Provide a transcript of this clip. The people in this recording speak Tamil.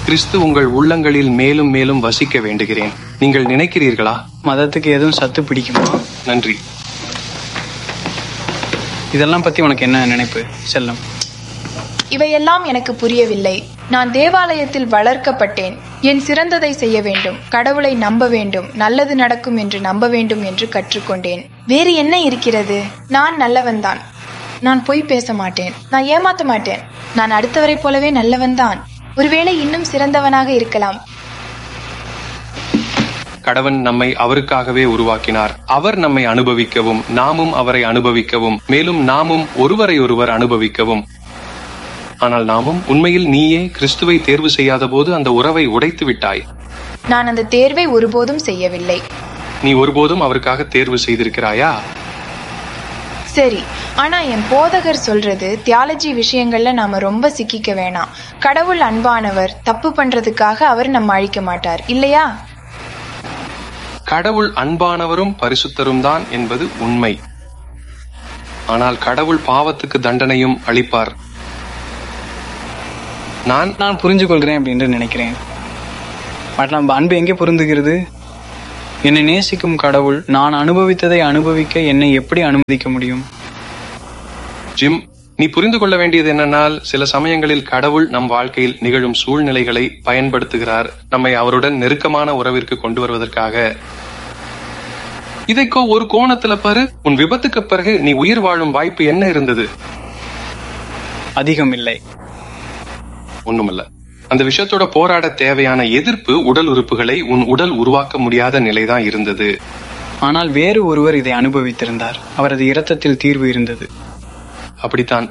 கிறிஸ்து உங்கள் உள்ளங்களில் மேலும் மேலும் வசிக்க வேண்டுகிறேன் நீங்கள் நினைக்கிறீர்களா மதத்துக்கு எதுவும் சத்து பிடிக்குமா நன்றி இதெல்லாம் பத்தி உனக்கு என்ன நினைப்பு செல்லம் இவையெல்லாம் எனக்கு புரியவில்லை நான் தேவாலயத்தில் வளர்க்கப்பட்டேன் என் சிறந்ததை செய்ய வேண்டும் கடவுளை நம்ப வேண்டும் நல்லது நடக்கும் என்று நம்ப வேண்டும் என்று கற்றுக்கொண்டேன் வேறு என்ன இருக்கிறது நான் நல்லவன்தான் நான் பொய் பேச மாட்டேன் நான் ஏமாத்த மாட்டேன் நான் அடுத்தவரைப் போலவே நல்லவன்தான் ஒருவேளை இன்னும் சிறந்தவனாக இருக்கலாம் கடவன் நம்மை அவருக்காகவே உருவாக்கினார் அவர் நம்மை அனுபவிக்கவும் நாமும் அவரை அனுபவிக்கவும் மேலும் நாமும் ஒருவரை ஒருவர் அனுபவிக்கவும் ஆனால் நாமும் உண்மையில் நீயே கிறிஸ்துவை தேர்வு செய்யாத போது அந்த உறவை உடைத்து விட்டாய் நான் அந்த தேர்வை ஒருபோதும் செய்யவில்லை நீ ஒருபோதும் அவருக்காக தேர்வு செய்திருக்கிறாயா சரி ஆனா என் போதகர் சொல்றது தியாலஜி விஷயங்கள்ல நாம ரொம்ப சிக்கிக்க வேணாம் கடவுள் அன்பானவர் தப்பு பண்றதுக்காக அவர் நம்ம அழிக்க மாட்டார் இல்லையா கடவுள் அன்பானவரும் பரிசுத்தரும் தான் என்பது உண்மை ஆனால் கடவுள் பாவத்துக்கு தண்டனையும் அளிப்பார் நான் நான் புரிஞ்சு கொள்கிறேன் அப்படின்னு நினைக்கிறேன் பட் நம்ம அன்பு எங்கே பொருந்துகிறது என்னை நேசிக்கும் கடவுள் நான் அனுபவித்ததை அனுபவிக்க என்னை எப்படி அனுமதிக்க முடியும் ஜிம் நீ புரிந்து கொள்ள வேண்டியது என்னன்னால் சில சமயங்களில் கடவுள் நம் வாழ்க்கையில் நிகழும் சூழ்நிலைகளை பயன்படுத்துகிறார் நம்மை அவருடன் நெருக்கமான உறவிற்கு கொண்டு வருவதற்காக இதைக்கோ ஒரு கோணத்துல பாரு உன் விபத்துக்கு பிறகு நீ உயிர் வாழும் வாய்ப்பு என்ன இருந்தது அதிகம் இல்லை ஒண்ணுமல்ல அந்த விஷயத்தோட போராட தேவையான எதிர்ப்பு உடல் உறுப்புகளை உன் உடல் உருவாக்க முடியாத நிலைதான் இருந்தது ஆனால் வேறு ஒருவர் இதை அனுபவித்திருந்தார் அவரது இரத்தத்தில் தீர்வு இருந்தது அப்படித்தான்